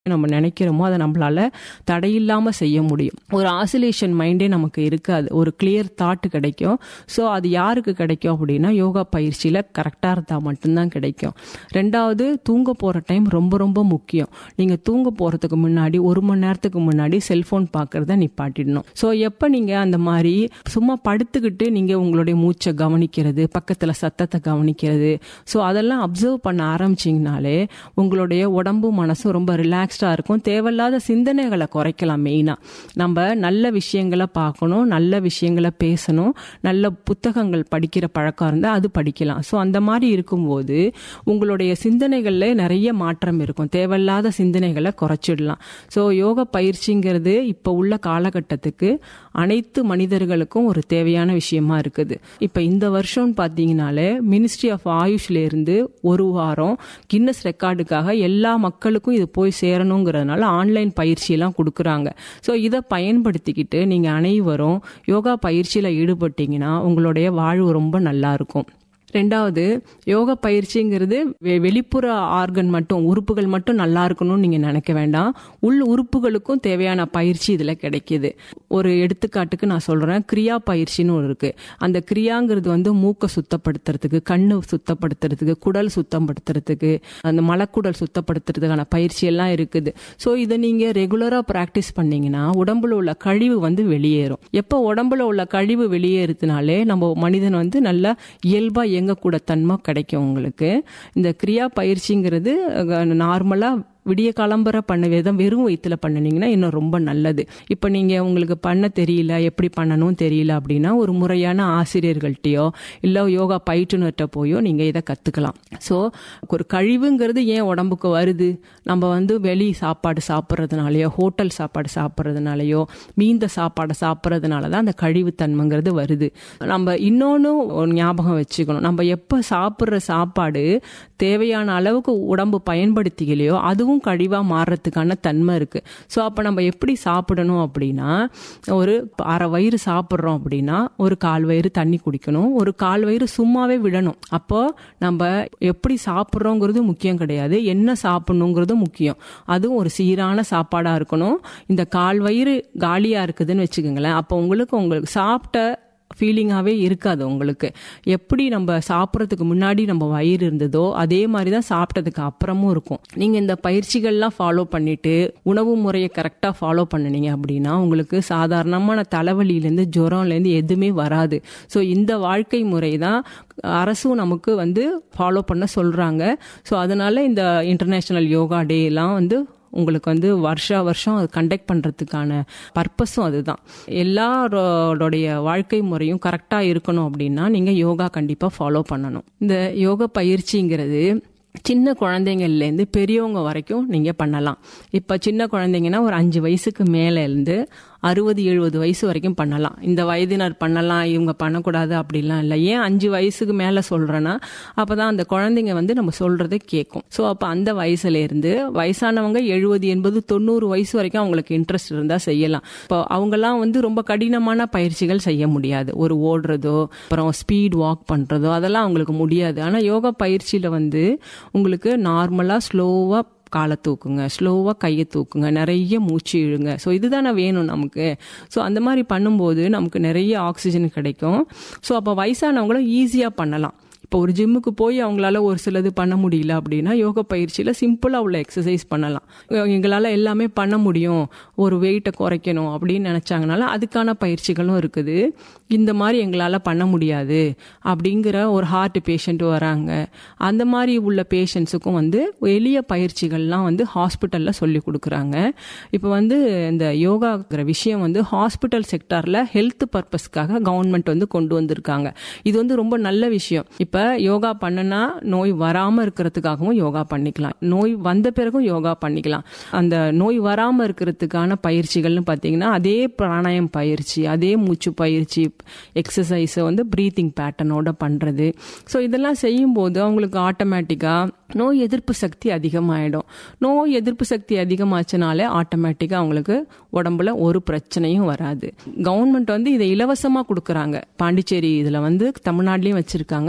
நம்ம நினைக்கிறோமோ அதை நம்மளால தடையில்லாம செய்ய முடியும் ஒரு ஆசிலேஷன் மைண்டே நமக்கு இருக்காது ஒரு கிளியர் தாட் கிடைக்கும் ஸோ அது யாருக்கு கிடைக்கும் அப்படின்னா யோகா பயிற்சியில கரெக்டாக இருந்தால் மட்டும்தான் கிடைக்கும் ரெண்டாவது தூங்க போற டைம் ரொம்ப ரொம்ப முக்கியம் நீங்க தூங்க போறதுக்கு முன்னாடி ஒரு மணி நேரத்துக்கு முன்னாடி செல்போன் பார்க்கறத நிப்பாட்டிடணும் ஸோ எப்போ நீங்க அந்த மாதிரி சும்மா படுத்துக்கிட்டு நீங்க உங்களுடைய மூச்சை கவனிக்கிறது பக்கத்துல சத்தத்தை கவனிக்கிறது ஸோ அதெல்லாம் அப்சர்வ் பண்ண ஆரம்பிச்சிங்கனாலே உங்களுடைய உடம்பு மனசும் ரொம்ப ரிலாக்ஸ்டாக இருக்கும் தேவையில்லாத சிந்தனைகளை குறைக்கலாம் மெயினாக நம்ம நல்ல விஷயங்களை பார்க்கணும் நல்ல விஷயங்களை பேசணும் நல்ல புத்தகங்கள் படிக்கிற பழக்கம் இருந்தால் அது படிக்கலாம் ஸோ அந்த மாதிரி இருக்கும்போது உங்களுடைய சிந்தனைகளில் நிறைய மாற்றம் இருக்கும் தேவையில்லாத சிந்தனைகளை குறைச்சிடலாம் ஸோ யோக பயிற்சிங்கிறது இப்போ உள்ள காலகட்டத்துக்கு அனைத்து மனிதர்களுக்கும் ஒரு தேவையான விஷயமா இருக்குது இப்போ இந்த வருஷம்னு பார்த்தீங்கனாலே மினிஸ்ட்ரி ஆஃப் ஆயுஷ்ல இருந்து ஒரு வாரம் கின்னஸ் ரெக்கார்டுக்காக எல்லா மக்களுக்கும் இது போய் சேரணுங்கிறதுனால ஆன்லைன் பயிற்சியெல்லாம் கொடுக்குறாங்க ஸோ இதை பயன்படுத்திக்கிட்டு நீங்கள் அனைவரும் யோகா பயிற்சியில் ஈடுபட்டீங்கன்னா உங்களுடைய வாழ்வு ரொம்ப நல்லா இருக்கும் ரெண்டாவது யோகா பயிற்சிங்கிறது வெ- வெளிப்புற ஆர்கன் மட்டும் உறுப்புகள் மட்டும் நல்லா இருக்கணும்னு நீங்க நினைக்க வேண்டாம் உள் உறுப்புகளுக்கும் தேவையான பயிற்சி இதுல கிடைக்குது ஒரு எடுத்துக்காட்டுக்கு நான் சொல்றேன் கிரியா பயிற்சின்னு ஒரு இருக்கு அந்த கிரியாங்கிறது வந்து மூக்கை சுத்தப்படுத்துறதுக்கு கண்ணு சுத்தப்படுத்துறதுக்கு குடல் சுத்தப்படுத்துறதுக்கு அந்த மலக்குடல் சுத்தப்படுத்துறதுக்கான பயிற்சி எல்லாம் இருக்குது ஸோ இதை நீங்க ரெகுலரா பிராக்டிஸ் பண்ணீங்கன்னா உடம்புல உள்ள கழிவு வந்து வெளியேறும் எப்போ உடம்புல உள்ள கழிவு வெளியேறுதுனாலே நம்ம மனிதன் வந்து நல்லா இயல்பா இயங்கக்கூட தன்மை கிடைக்கும் உங்களுக்கு இந்த கிரியா பயிற்சிங்கிறது நார்மலா விடிய காலம்பர பண்ண விதம் வெறும் வயிற்றுல பண்ணினீங்கன்னா இன்னும் ரொம்ப நல்லது இப்போ நீங்க உங்களுக்கு பண்ண தெரியல எப்படி பண்ணணும் தெரியல அப்படின்னா ஒரு முறையான ஆசிரியர்கள்ட்டயோ இல்லை யோகா பயிற்றுனர்கிட்ட போயோ நீங்க இதை கத்துக்கலாம் ஸோ ஒரு கழிவுங்கிறது ஏன் உடம்புக்கு வருது நம்ம வந்து வெளி சாப்பாடு சாப்பிட்றதுனாலயோ ஹோட்டல் சாப்பாடு சாப்பிட்றதுனாலயோ மீந்த சாப்பாடை சாப்பிட்றதுனால தான் அந்த கழிவுத்தன்மைங்கிறது வருது நம்ம இன்னொன்று ஒரு ஞாபகம் வச்சுக்கணும் நம்ம எப்போ சாப்பிட்ற சாப்பாடு தேவையான அளவுக்கு உடம்பு பயன்படுத்திக்கலையோ அதுவும் கழிவாக மாறுறதுக்கான தன்மை இருக்கு ஸோ அப்போ நம்ம எப்படி சாப்பிடணும் அப்படின்னா ஒரு அரை வயிறு சாப்பிட்றோம் அப்படின்னா ஒரு கால் வயிறு தண்ணி குடிக்கணும் ஒரு கால் வயிறு சும்மாவே விடணும் அப்போ நம்ம எப்படி சாப்பிட்றோங்கிறது முக்கியம் கிடையாது என்ன சாப்பிடணுங்கிறது முக்கியம் அதுவும் ஒரு சீரான சாப்பாடாக இருக்கணும் இந்த கால் வயிறு காலியாக இருக்குதுன்னு வச்சுக்கோங்களேன் அப்போ உங்களுக்கு உங்களுக்கு சாப்பிட்ட ஃபீலிங்காகவே இருக்காது உங்களுக்கு எப்படி நம்ம சாப்பிட்றதுக்கு முன்னாடி நம்ம வயிறு இருந்ததோ அதே மாதிரி தான் சாப்பிட்டதுக்கு அப்புறமும் இருக்கும் நீங்கள் இந்த பயிற்சிகள்லாம் ஃபாலோ பண்ணிட்டு உணவு முறையை கரெக்டாக ஃபாலோ பண்ணினீங்க அப்படின்னா உங்களுக்கு சாதாரணமான தலைவலியிலேருந்து ஜுரம்லேருந்து எதுவுமே வராது ஸோ இந்த வாழ்க்கை முறை தான் அரசும் நமக்கு வந்து ஃபாலோ பண்ண சொல்கிறாங்க ஸோ அதனால இந்த இன்டர்நேஷ்னல் யோகா டே எல்லாம் வந்து உங்களுக்கு வந்து வருஷா வருஷம் அது கண்டக்ட் பண்ணுறதுக்கான பர்பஸும் அதுதான் எல்லாரோடைய வாழ்க்கை முறையும் கரெக்டாக இருக்கணும் அப்படின்னா நீங்கள் யோகா கண்டிப்பாக ஃபாலோ பண்ணணும் இந்த யோகா பயிற்சிங்கிறது சின்ன குழந்தைங்கள்லேருந்து பெரியவங்க வரைக்கும் நீங்கள் பண்ணலாம் இப்போ சின்ன குழந்தைங்கன்னா ஒரு அஞ்சு வயசுக்கு மேலே இருந்து அறுபது எழுபது வயசு வரைக்கும் பண்ணலாம் இந்த வயதினர் பண்ணலாம் இவங்க பண்ணக்கூடாது அப்படிலாம் இல்லை ஏன் அஞ்சு வயசுக்கு மேலே சொல்கிறேன்னா அப்போ தான் அந்த குழந்தைங்க வந்து நம்ம சொல்கிறத கேட்கும் ஸோ அப்போ அந்த வயசுலேருந்து வயசானவங்க எழுபது எண்பது தொண்ணூறு வயசு வரைக்கும் அவங்களுக்கு இன்ட்ரெஸ்ட் இருந்தால் செய்யலாம் இப்போ அவங்கெல்லாம் வந்து ரொம்ப கடினமான பயிற்சிகள் செய்ய முடியாது ஒரு ஓடுறதோ அப்புறம் ஸ்பீட் வாக் பண்ணுறதோ அதெல்லாம் அவங்களுக்கு முடியாது ஆனால் யோகா பயிற்சியில் வந்து உங்களுக்கு நார்மலாக ஸ்லோவாக காலை தூக்குங்க ஸ்லோவாக கையை தூக்குங்க நிறைய மூச்சு இழுங்க ஸோ இதுதானே வேணும் நமக்கு ஸோ அந்த மாதிரி பண்ணும்போது நமக்கு நிறைய ஆக்சிஜன் கிடைக்கும் ஸோ அப்போ வயசானவங்களும் ஈஸியாக பண்ணலாம் இப்போ ஒரு ஜிம்முக்கு போய் அவங்களால ஒரு சிலது பண்ண முடியல அப்படின்னா யோகா பயிற்சியில் சிம்பிளாக உள்ள எக்ஸசைஸ் பண்ணலாம் எங்களால் எல்லாமே பண்ண முடியும் ஒரு வெயிட்டை குறைக்கணும் அப்படின்னு நினச்சாங்கனால அதுக்கான பயிற்சிகளும் இருக்குது இந்த மாதிரி எங்களால் பண்ண முடியாது அப்படிங்கிற ஒரு ஹார்ட் பேஷண்ட் வராங்க அந்த மாதிரி உள்ள பேஷண்ட்ஸுக்கும் வந்து எளிய பயிற்சிகள்லாம் வந்து ஹாஸ்பிட்டலில் சொல்லி கொடுக்குறாங்க இப்போ வந்து இந்த யோகாங்கிற விஷயம் வந்து ஹாஸ்பிட்டல் செக்டாரில் ஹெல்த் பர்பஸ்க்காக கவர்மெண்ட் வந்து கொண்டு வந்திருக்காங்க இது வந்து ரொம்ப நல்ல விஷயம் இப்போ யோகா பண்ணுனா நோய் வராமல் இருக்கிறதுக்காகவும் யோகா பண்ணிக்கலாம் நோய் வந்த பிறகும் யோகா பண்ணிக்கலாம் அந்த நோய் வராமல் இருக்கிறதுக்கான பயிற்சிகள்னு பார்த்தீங்கன்னா அதே பிராணாயம் பயிற்சி அதே மூச்சு பயிற்சி எக்ஸசைஸை வந்து ப்ரீத்திங் பேட்டர்னோட பண்ணுறது ஸோ இதெல்லாம் செய்யும்போது அவங்களுக்கு ஆட்டோமேட்டிக்காக நோய் எதிர்ப்பு சக்தி அதிகமாயிடும் நோய் எதிர்ப்பு சக்தி அதிகமாச்சுனாலே ஆட்டோமேட்டிக்காக அவங்களுக்கு உடம்புல ஒரு பிரச்சனையும் வராது கவர்மெண்ட் வந்து இதை இலவசமாக கொடுக்குறாங்க பாண்டிச்சேரி இதில் வந்து தமிழ்நாட்டிலையும் வச்சுருக்காங்க இலவச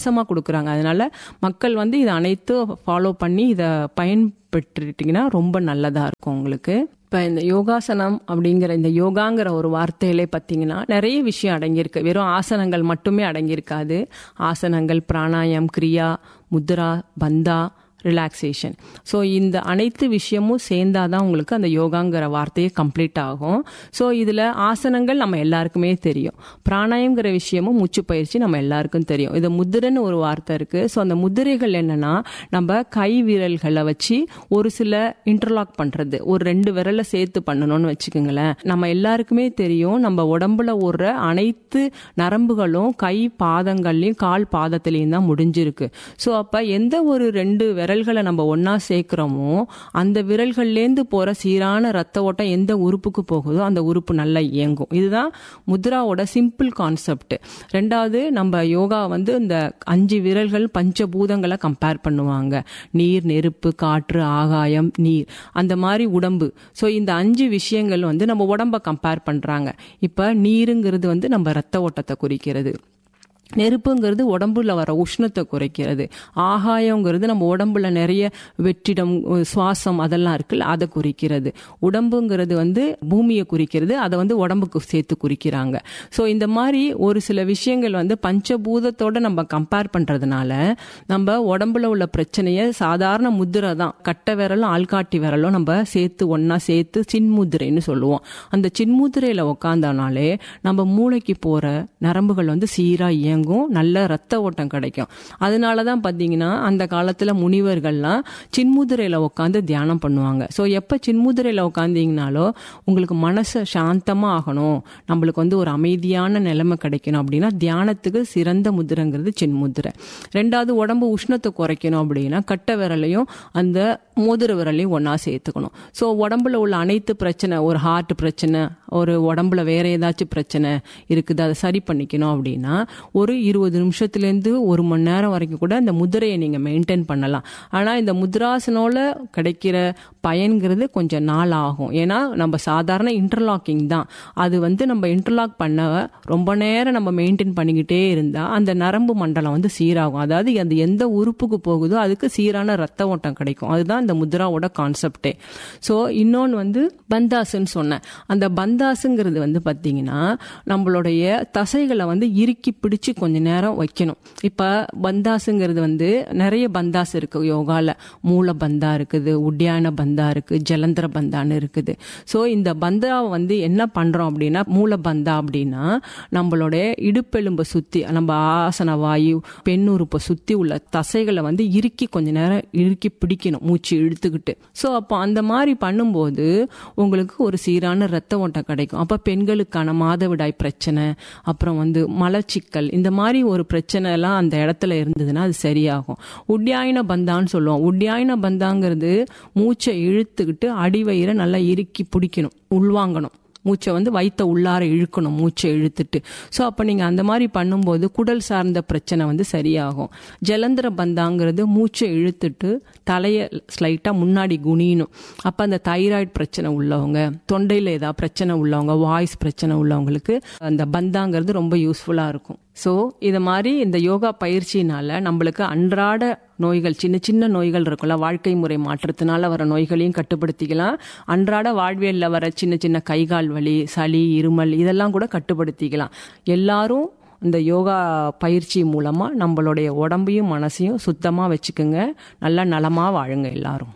இலவசமாக கொடுக்குறாங்க அதனால மக்கள் வந்து இதை அனைத்தும் ஃபாலோ பண்ணி இதை பயன்பெற்றுட்டிங்கன்னா ரொம்ப நல்லதாக இருக்கும் உங்களுக்கு இப்போ இந்த யோகாசனம் அப்படிங்கிற இந்த யோகாங்கிற ஒரு வார்த்தையிலே பார்த்தீங்கன்னா நிறைய விஷயம் அடங்கியிருக்கு வெறும் ஆசனங்கள் மட்டுமே அடங்கியிருக்காது ஆசனங்கள் பிராணாயம் கிரியா முத்ரா பந்தா ரிலாக்ஸேஷன் ஸோ இந்த அனைத்து விஷயமும் சேர்ந்தாதான் உங்களுக்கு அந்த யோகாங்கிற வார்த்தையே கம்ப்ளீட் ஆகும் ஸோ இதில் ஆசனங்கள் நம்ம எல்லாருக்குமே தெரியும் பிராணாயம்ங்கிற விஷயமும் மூச்சு பயிற்சி நம்ம எல்லாருக்கும் தெரியும் இது முதிரைன்னு ஒரு வார்த்தை இருக்குது ஸோ அந்த முதிரைகள் என்னன்னா நம்ம கை விரல்களை வச்சு ஒரு சில இன்டர்லாக் பண்ணுறது ஒரு ரெண்டு விரலை சேர்த்து பண்ணணும்னு வச்சுக்கோங்களேன் நம்ம எல்லாருக்குமே தெரியும் நம்ம உடம்புல ஓடுற அனைத்து நரம்புகளும் கை பாதங்கள்லையும் கால் பாதத்துலேயும் தான் முடிஞ்சிருக்கு ஸோ அப்போ எந்த ஒரு ரெண்டு விரல்களை நம்ம ஒன்றா சேர்க்குறோமோ அந்த விரல்கள்லேருந்து போகிற சீரான ரத்த ஓட்டம் எந்த உறுப்புக்கு போகுதோ அந்த உறுப்பு நல்லா இயங்கும் இதுதான் முத்ராவோட சிம்பிள் கான்செப்ட் ரெண்டாவது நம்ம யோகா வந்து இந்த அஞ்சு விரல்கள் பஞ்சபூதங்களை கம்பேர் பண்ணுவாங்க நீர் நெருப்பு காற்று ஆகாயம் நீர் அந்த மாதிரி உடம்பு ஸோ இந்த அஞ்சு விஷயங்கள் வந்து நம்ம உடம்ப கம்பேர் பண்ணுறாங்க இப்போ நீருங்கிறது வந்து நம்ம ரத்த ஓட்டத்தை குறிக்கிறது நெருப்புங்கிறது உடம்புல வர உஷ்ணத்தை குறைக்கிறது ஆகாயங்கிறது நம்ம உடம்புல நிறைய வெற்றிடம் சுவாசம் அதெல்லாம் இருக்குல்ல அதை குறிக்கிறது உடம்புங்கிறது வந்து பூமியை குறிக்கிறது அதை வந்து உடம்புக்கு சேர்த்து குறிக்கிறாங்க ஸோ இந்த மாதிரி ஒரு சில விஷயங்கள் வந்து பஞ்சபூதத்தோட நம்ம கம்பேர் பண்றதுனால நம்ம உடம்புல உள்ள பிரச்சனையை சாதாரண முதிரை தான் கட்டை விரலும் ஆள்காட்டி விரலும் நம்ம சேர்த்து ஒன்னா சேர்த்து சின்முதிரைன்னு சொல்லுவோம் அந்த சின்முதிரையில உக்காந்தானாலே நம்ம மூளைக்கு போற நரம்புகள் வந்து சீரா இயங்கும் நல்ல ரத்த ஓட்டம் கிடைக்கும் அதனால தான் பார்த்தீங்கன்னா அந்த காலத்தில் முனிவர்கள்லாம் சின்முதிரையில் உட்காந்து தியானம் பண்ணுவாங்க ஸோ எப்போ சின்முதிரையில் உட்காந்தீங்கனாலோ உங்களுக்கு மனசை சாந்தமாக ஆகணும் நம்மளுக்கு வந்து ஒரு அமைதியான நிலைமை கிடைக்கணும் அப்படின்னா தியானத்துக்கு சிறந்த முதிரைங்கிறது சின்முதிரை ரெண்டாவது உடம்பு உஷ்ணத்தை குறைக்கணும் அப்படின்னா கட்ட விரலையும் அந்த மோதிர விரலையும் ஒன்றா சேர்த்துக்கணும் ஸோ உடம்புல உள்ள அனைத்து பிரச்சனை ஒரு ஹார்ட் பிரச்சனை ஒரு உடம்புல வேற ஏதாச்சும் பிரச்சனை இருக்குது அதை சரி பண்ணிக்கணும் அப்படின்னா ஒரு இருபது நிமிஷத்துலேருந்து ஒரு மணி நேரம் வரைக்கும் கூட அந்த முதிரையை நீங்கள் மெயின்டைன் பண்ணலாம் ஆனால் இந்த முத்ராசனோல கிடைக்கிற பயன்கிறது கொஞ்சம் நாள் ஆகும் ஏன்னா நம்ம சாதாரண இன்டர்லாக்கிங் தான் அது வந்து நம்ம இன்டர்லாக் பண்ண ரொம்ப நேரம் நம்ம மெயின்டைன் பண்ணிக்கிட்டே இருந்தால் அந்த நரம்பு மண்டலம் வந்து சீராகும் அதாவது அது எந்த உறுப்புக்கு போகுதோ அதுக்கு சீரான ரத்த ஓட்டம் கிடைக்கும் அதுதான் இந்த முத்ராவோட கான்செப்டே ஸோ இன்னொன்று வந்து பந்தாசுன்னு சொன்னேன் அந்த பந்தாசுங்கிறது வந்து பார்த்தீங்கன்னா நம்மளுடைய தசைகளை வந்து இறுக்கி பிடிச்சு கொஞ்ச நேரம் வைக்கணும் இப்போ பந்தாசுங்கிறது வந்து நிறைய பந்தாஸ் இருக்கு யோகால மூல பந்தா இருக்குது உட்யான பந்தா இருக்கு ஜலந்திர பந்தான்னு இருக்குது ஸோ இந்த பந்தாவை வந்து என்ன பண்றோம் அப்படின்னா மூல பந்தா அப்படின்னா நம்மளுடைய இடுப்பெலும்பை சுத்தி நம்ம ஆசன வாயு பெண் உறுப்பை சுத்தி உள்ள தசைகளை வந்து இறுக்கி கொஞ்ச நேரம் இறுக்கி பிடிக்கணும் மூச்சு இழுத்துக்கிட்டு ஸோ அப்போ அந்த மாதிரி பண்ணும்போது உங்களுக்கு ஒரு சீரான ரத்த ஓட்டம் கிடைக்கும் அப்போ பெண்களுக்கான மாதவிடாய் பிரச்சனை அப்புறம் வந்து மலச்சிக்கல் இந்த மாதிரி ஒரு பிரச்சனை எல்லாம் அந்த இடத்துல இருந்ததுன்னா அது சரியாகும் உட்யாயின பந்தான்னு சொல்லுவோம் உட்யாயின பந்தாங்கிறது மூச்சை இழுத்துக்கிட்டு அடிவயிறை நல்லா இறுக்கி பிடிக்கணும் உள்வாங்கணும் மூச்சை வந்து வைத்த உள்ளார இழுக்கணும் மூச்சை இழுத்துட்டு ஸோ அப்போ நீங்கள் அந்த மாதிரி பண்ணும்போது குடல் சார்ந்த பிரச்சனை வந்து சரியாகும் ஜலந்திர பந்தாங்கிறது மூச்சை இழுத்துட்டு தலையை ஸ்லைட்டாக முன்னாடி குனியணும் அப்போ அந்த தைராய்டு பிரச்சனை உள்ளவங்க தொண்டையில் ஏதாவது பிரச்சனை உள்ளவங்க வாய்ஸ் பிரச்சனை உள்ளவங்களுக்கு அந்த பந்தாங்கிறது ரொம்ப யூஸ்ஃபுல்லாக இருக்கும் ஸோ இது மாதிரி இந்த யோகா பயிற்சினால நம்மளுக்கு அன்றாட நோய்கள் சின்ன சின்ன நோய்கள் இருக்குல்ல வாழ்க்கை முறை மாற்றத்தினால வர நோய்களையும் கட்டுப்படுத்திக்கலாம் அன்றாட வாழ்வியலில் வர சின்ன சின்ன கைகால் வலி சளி இருமல் இதெல்லாம் கூட கட்டுப்படுத்திக்கலாம் எல்லாரும் இந்த யோகா பயிற்சி மூலமாக நம்மளுடைய உடம்பையும் மனசையும் சுத்தமாக வச்சுக்கோங்க நல்லா நலமாக வாழுங்க எல்லாரும்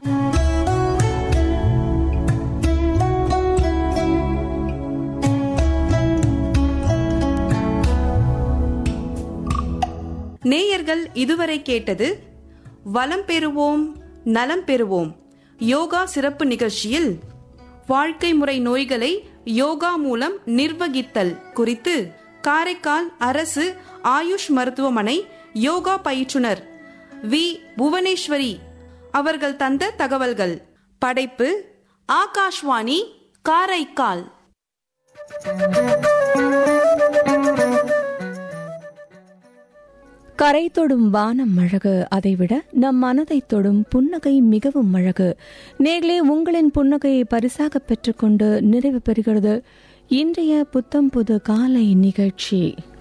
நேயர்கள் இதுவரை கேட்டது வளம் பெறுவோம் நலம் பெறுவோம் யோகா சிறப்பு நிகழ்ச்சியில் வாழ்க்கை முறை நோய்களை யோகா மூலம் நிர்வகித்தல் குறித்து காரைக்கால் அரசு ஆயுஷ் மருத்துவமனை யோகா பயிற்றுனர் வி புவனேஸ்வரி அவர்கள் தந்த தகவல்கள் படைப்பு ஆகாஷ்வாணி காரைக்கால் கரை தொடும் வானம் அழகு அதைவிட நம் மனதை தொடும் புன்னகை மிகவும் அழகு நேர்களே உங்களின் புன்னகையை பரிசாக பெற்றுக்கொண்டு நிறைவு பெறுகிறது இன்றைய புத்தம் புது காலை நிகழ்ச்சி